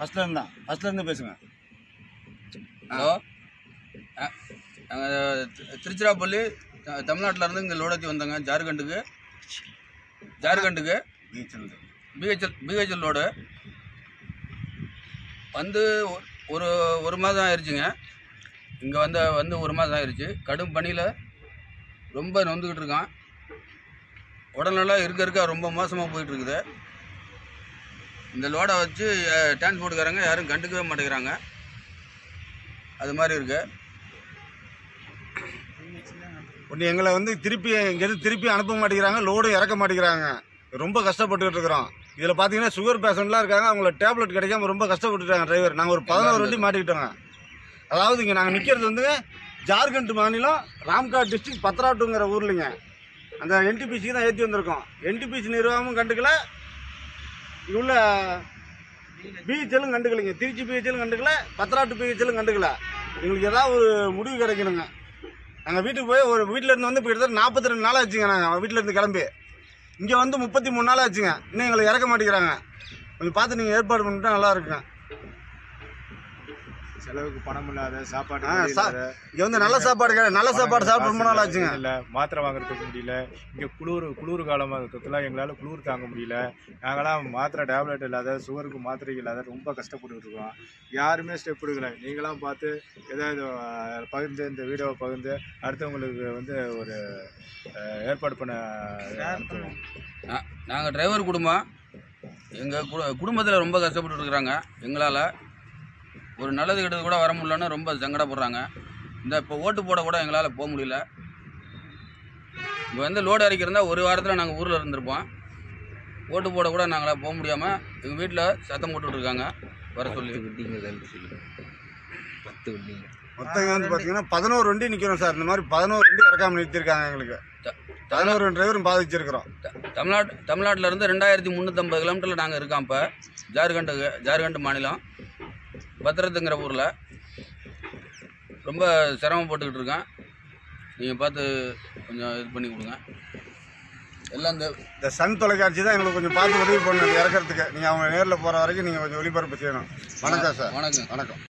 ஃபர்ஸ்ட்ல இருந்தா ஃபர்ஸ்ட்ல இருந்து பேசுங்க ஹலோ நாங்கள் திருச்சிராப்பள்ளி த- தமிழ்நாட்டுல இருந்து இங்கே லோடத்தி வந்தோங்க ஜார்க்கண்டுக்கு ஜார்க்கண்டுக்கு நீச்சல் பிஹெச்எல் பிஹெச்எல் லோடு வந்து ஒ- ஒரு ஒரு மாதம் ஆயிடுச்சுங்க இங்கே வந்த வந்து ஒரு மாதம் ஆயிடுச்சு கடும் பனியில் ரொம்ப நொந்துக்கிட்டு இருக்கான் உடல்நலம் இருக்க இருக்க ரொம்ப மோசமாக போயிட்டு இருக்குது இந்த லோடை வச்சு டிரான்ஸ்போர்ட்டுக்காரங்க யாரும் கண்டுக்கவே மாட்டேங்கிறாங்க அது மாதிரி இருக்குது ஒன்று எங்களை வந்து திருப்பி இங்கேருந்து திருப்பி அனுப்ப மாட்டேங்கிறாங்க லோடும் இறக்க மாட்டேங்கிறாங்க ரொம்ப கஷ்டப்பட்டுக்கிட்டு இருக்கிறோம் இதில் பார்த்தீங்கன்னா சுகர் பேஷண்ட்லாம் இருக்காங்க அவங்கள டேப்லெட் கிடைக்காம ரொம்ப கஷ்டப்பட்டுட்டாங்க டிரைவர் நாங்கள் ஒரு பதினோரு வண்டி மாட்டிக்கிட்டோங்க அதாவது இங்கே நாங்கள் நிற்கிறது வந்து ஜார்க்கண்ட் மாநிலம் ராம்காட் டிஸ்ட்ரிக்ட் பத்ராட்டுங்கிற ஊர்லைங்க அந்த என்டிபிசிக்கு தான் ஏற்றி வந்திருக்கோம் என்டிபிசி நிர்வாகமும் கண்டுக்கல இங்க உள்ள பிஹெச்எலும் கண்டுக்கலைங்க திருச்சி பிஹெச்எலும் கண்டுக்கல பத்ராட்டு பிஹெச்எலும் கண்டுக்கல எங்களுக்கு ஏதாவது ஒரு முடிவு கிடைக்கணுங்க நாங்கள் வீட்டுக்கு போய் ஒரு வீட்டில் இருந்து வந்து இப்போ கிட்டத்தட்ட நாற்பத்தி ரெண்டு நாள் ஆச்சுங்க நாங்கள் வீட்டில் இருந்து கிளம்பி இங்கே வந்து முப்பத்தி மூணு நாள் ஆச்சுங்க இன்னும் எங்களை இறக்க மாட்டேங்கிறாங்க கொஞ்சம் பார்த்து நீங்கள் ஏற்பாடு பண்ணிட்டா நல்லா இருக்குங்க செலவுக்கு பணம் இல்லாத சாப்பாடு ஆ, வழி சா- இல்லாத, இங்கே வந்து நல்ல சாப்பாடு கிடையாது நல்ல சாப்பாடு சாப்பிட்டு ரொம்ப நாள் காசு ஆச்சுங்க இல்ல மாத்திரை வாங்குறதுக்கு முடியல இங்க குளிர் குளிர் காலமாக இருக்கிறதுலாம் எங்களால் குளிர் தாங்க முடியல நாங்களாம் மாத்திரை டேப்லெட் இல்லாத சுகருக்கு மாத்திரை இல்லாத ரொம்ப கஷ்டப்பட்டுட்டு இருக்கோம் யாருமே ஸ்டெப் எடுக்கல நீங்களாம் பார்த்து ஏதாவது அஹ், பகிர்ந்து இந்த வீடியோவை பகிர்ந்து அடுத்தவங்களுக்கு வந்து ஒரு அஹ், ஏற்பாடு பண்ண அனுப்புங்க. நாங்கள் டிரைவர் குடும்பம் எங்கள் கு குடும்பத்தில் ரொம்ப கஷ்டப்பட்டு இருக்கிறாங்க எங்களால் ஒரு நல்லது கெட்டது கூட வர முடியலன்னு ரொம்ப சங்கடப்படுறாங்க இந்த இப்போ ஓட்டு போட கூட எங்களால் போக முடியல இங்கே வந்து லோடு இறக்கியிருந்தா ஒரு வாரத்தில் நாங்கள் ஊரில் இருந்திருப்போம் ஓட்டு போட கூட நாங்களாம் போக முடியாமல் எங்கள் வீட்டில் சத்தம் போட்டுட்டு இருக்காங்க வர சொல்லி மொத்தம் இங்க வந்து பார்த்தீங்கன்னா பதினோரு வண்டி நிற்கிறோம் சார் இந்த மாதிரி பதினோரு வண்டி இறக்காம நிறுத்திருக்காங்க எங்களுக்கு த- பதினோரு டிரைவரும் பாதிச்சிருக்கிறோம் த- தமிழ்நாட்டு தமிழ்நாட்டில் இருந்து ரெண்டாயிரத்தி முந்நூற்றம்பது கிலோமீட்டரில் நாங்கள் இருக்கோம் இப்போ ஜார்க்கண்டுக்கு ஜார்க்கண்ட் மாநிலம் பத்திரத்துங்கிற ஊரில் ரொம்ப சிரமப்பட்டுக்கிட்டு இருக்கேன் நீங்கள் பார்த்து கொஞ்சம் இது பண்ணி கொடுங்க எல்லாம் இந்த இந்த சன் தொலைக்காட்சி தான் எங்களுக்கு கொஞ்சம் பார்த்து உதவி பண்ணணும் இறக்கிறதுக்கு நீங்கள் அவங்க நேரில் போகிற வரைக்கும் நீங்கள் கொஞ்சம் ஒளிபரப்பு செய்யணும் வணக்கம் சார் வணக்கம் வணக்கம்